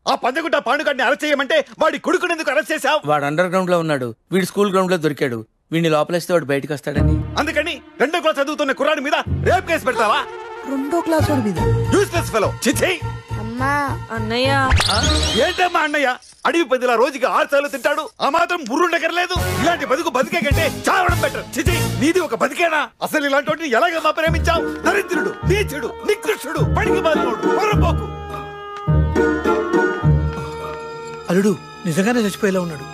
ఆ పందగుట్ట పాండుగాడిని అరెస్ట్ చేయమంటే వాడి కొడుకుని ఎందుకు అరెస్ట్ చేశావు వాడు అండర్ గ్రౌండ్ లో ఉన్నాడు వీడు స్కూల్ గ్రౌండ్ లో దొరికాడు వీడిని లోపలేస్తే వాడు బయటకు వస్తాడని అందుకని రెండో క్లాస్ చదువుతున్న కుర్రాడి మీద రేప్ కేసు పెడతావా రెండో క్లాస్ వాడి మీద యూస్లెస్ ఫెలో చిచ్చి అమ్మా అన్నయ్య ఏంటమ్మా అన్నయ్య అడవి పందిలా రోజుకి ఆరు సార్లు తింటాడు ఆ మాత్రం బుర్రుండకర్లేదు ఇలాంటి బతుకు బతికే కంటే చావడం బెటర్ చిచి నీది ఒక బతికేనా అసలు ఇలాంటి వాటిని ఎలాగమ్మా ప్రేమించావు దరిద్రుడు నీచుడు నికృష్టుడు పడికి బాధోడు పొరపోకు అల్లుడు నిజంగానే చచ్చిపోయేలా ఉన్నాడు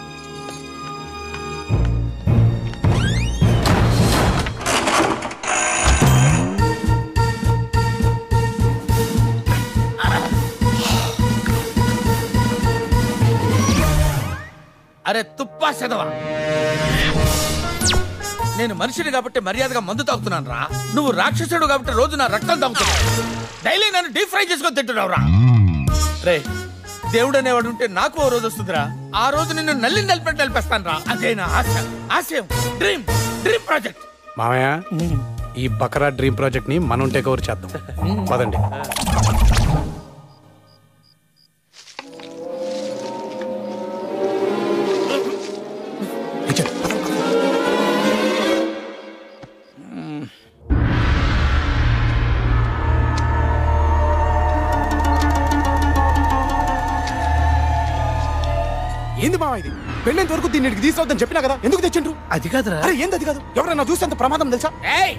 అరే తుప్పా చదవా నేను మనిషిని కాబట్టి మర్యాదగా మందు తాగుతున్నాను రా నువ్వు రాక్షసుడు కాబట్టి రోజు నా రక్తం తాగుతున్నావు డైలీ నన్ను డీప్ ఫ్రై చేసుకొని తింటున్నావు రా రే దేవుడు అనేవాడు ఉంటే నాకు ఓ రోజు వస్తుందిరా ఆ రోజు నిన్ను నల్లి నలిపెట్టి నలిపేస్తాను రా అదే నా ఆశ ఆశయం డ్రీమ్ డ్రీమ్ ప్రాజెక్ట్ మామయ్య ఈ బకరా డ్రీమ్ ప్రాజెక్ట్ ని మనం టేక్ ఓవర్ చేద్దాం పదండి ఏంది మామ ఇది పెళ్ళేంత వరకు దీన్ని ఇక్కడికి తీసుకురావద్దని చెప్పినా కదా ఎందుకు తెచ్చిండ్రు అది కాదురా అరే ఏంది అది కాదు ఎవరైనా చూస్తే అంత ప్రమాదం తెలుసా ఏయ్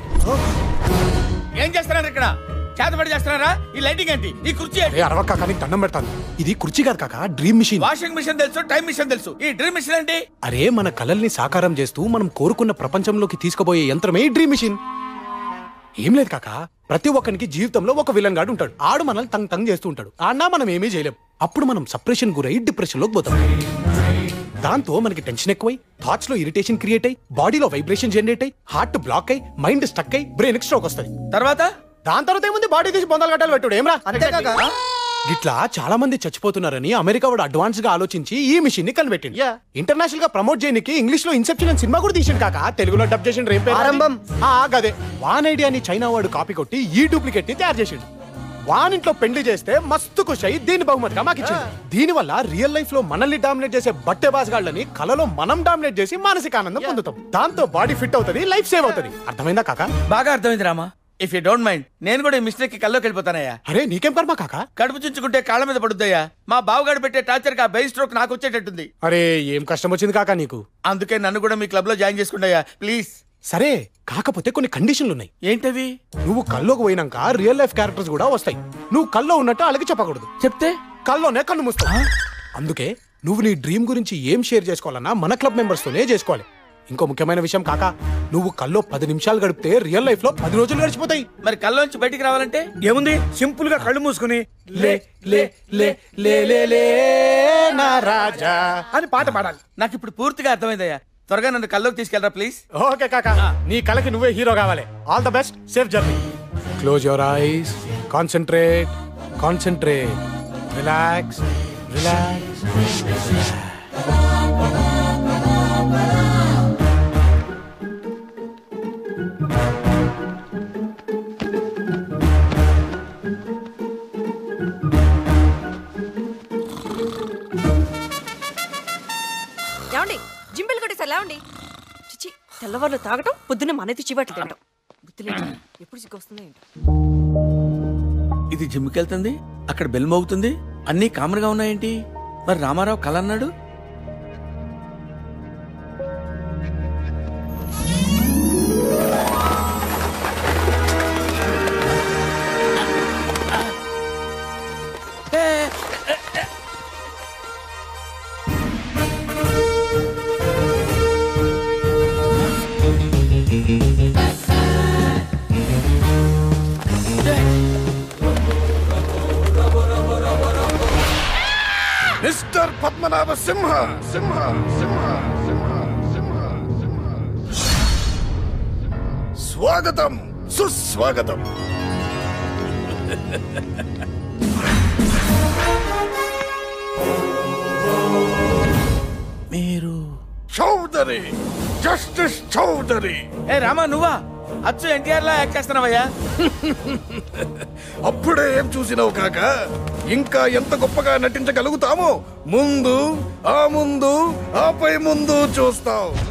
ఏం చేస్తున్నారు ఇక్కడ చేతబడి చేస్తున్నారా ఈ లైటింగ్ ఏంటి ఈ కుర్చీ ఏంటి ఏ అరవక్క కానీ దండం పెడతాను ఇది కుర్చీ కాదు కాక డ్రీమ్ మిషన్ వాషింగ్ మిషన్ తెలుసు టైం మిషన్ తెలుసు ఈ డ్రీమ్ మిషన్ ఏంటి అరే మన కలల్ని సాకారం చేస్తూ మనం కోరుకున్న ప్రపంచంలోకి తీసుకుపోయే యంత్రమే ఈ డ్రీమ్ మిషన్ ఏం లేదు కాక ప్రతి ఒక్కరికి జీవితంలో ఒక విలన్ గాడు ఉంటాడు ఆడు మనల్ని తంగ్ తంగ్ చేస్తూ ఉంటాడు ఆడినా మనం ఏమీ చేయలేం అప్పుడు మనం సప్రెషన్ గురై డిప్రెషన్ లోకి పోతాం దాంతో మనకి టెన్షన్ ఎక్కువై థాట్స్ లో ఇరిటేషన్ క్రియేట్ అయ్యి బాడీలో వైబ్రేషన్ జనరేట్ అయ్యి హార్ట్ బ్లాక్ అయ్యి మైండ్ స్టక్ అయ్యి బ్రెయిన్ స్ట్రోక్ వస్తుంది తర్వాత దాని తర్వాత ఏముంది బాడీ తీసి బొందలు గట్టాలు పెట్టుడు ఏమరా ఇట్లా చాలా మంది చచ్చిపోతున్నారని అమెరికా వాడు అడ్వాన్స్ గా ఆలోచించి ఈ మిషన్ ని కనిపెట్టింది ఇంటర్నేషనల్ గా ప్రమోట్ చేయడానికి ఇంగ్లీష్ లో ఇన్సెప్షన్ అని సినిమా కూడా తీసిండు కాక తెలుగులో డబ్ చేసిండు ఏం పేరు ఆరంభం. ఆ గదే వాన్ ఐడియాని చైనా వాడు కాపీ కొట్టి ఈ డూప్లికేట్ ని తయారు చేసిండు వాన్ ఇంట్లో పెళ్లి చేస్తే మస్తు ఖుషి అయ్యి దీని బహుమతిగా మాకు ఇచ్చింది దీని వల్ల రియల్ లైఫ్ లో మనల్ని డామినేట్ చేసే బట్టే బాసగాళ్ళని కలలో మనం డామినేట్ చేసి మానసిక ఆనందం పొందుతాం దాంతో బాడీ ఫిట్ అవుతుంది లైఫ్ సేవ్ అవుతుంది అర్థమైందా కాక బాగా అర్థమైంది Rama if you don't mind నేను కూడా ఈ మిస్టేక్ కి కల్లోకి వెళ్ళిపోతానయ్యా అరే నీకేం కర్మ కాక కడుపు చుంచుకుంటే కాళ్ళ మీద పడుద్దయ్యా మా బావగాడు పెట్టే టార్చర్ కి ఆ బెయిన్ స్ట్రోక్ నాకు వచ్చేటట్టుంది అరే ఏం కష్టం వచ్చింది కాక నీకు అందుకే నన్ను కూడా మీ క్లబ్ లో జాయిన్ చేసుకుంటాయా ప్లీజ్ సరే కాకపోతే కొన్ని కండిషన్లు ఉన్నాయి ఏంటవి నువ్వు కల్లోకి పోయినాక రియల్ లైఫ్ క్యారెక్టర్స్ కూడా వస్తాయి నువ్వు కల్లో ఉన్నట్టు అలాగే చెప్పకూడదు చెప్తే కల్లోనే కన్ను మూస్తావు అందుకే నువ్వు నీ డ్రీమ్ గురించి ఏం షేర్ చేసుకోవాలన్నా మన క్లబ్ మెంబర్స్ తోనే చేసుకోవాలి ఇంకో ముఖ్యమైన విషయం కాక నువ్వు కల్లో పది నిమిషాలు గడిపితే రియల్ లైఫ్ లో పది రోజులు గడిచిపోతాయి మరి కల్లోంచి బయటికి రావాలంటే ఏముంది సింపుల్ గా కళ్ళు మూసుకుని లే లే లే లే లే లే నా రాజా అని పాట పాడాలి నాకు ఇప్పుడు పూర్తిగా అర్థమైందయ్యా త్వరగా నన్ను కల్లోకి తీసుకెళ్ళరా ప్లీజ్ ఓకే కాక నీ కళకి నువ్వే హీరో కావాలి all the best safe journey close your eyes concentrate concentrate relax relax ఏమండి జింబిల్ కొట్టేసారు లేవండి చిచి తెల్లవారులు తాగటం పొద్దున్న మనది చివాట్లు తినటం బుద్ధి లేదు ఎప్పుడు సిగ్గు వస్తుందో ఏంటో ఇది జిమ్కి వెళ్తుంది అక్కడ బెల్ మోగుతుంది అన్నీ కామన్ గా ఉన్నాయేంటి మరి రామారావు కల అన్నాడు మిస్టర్ పద్మనాభ సింహ సింహ సింహ సింహ సింహ సింహ స్వాగతం సుస్వాగతం మీరు చౌదరి జస్టిస్ చౌదరి ఏ రామా నువ్వా అచ్చు ఎన్టీఆర్ లా యాక్ట్ చేస్తున్నావయ్యా అప్పుడే ఏం చూసినావు కాక ఇంకా ఎంత గొప్పగా నటించగలుగుతామో ముందు ఆ ముందు ఆపై ముందు చూస్తావు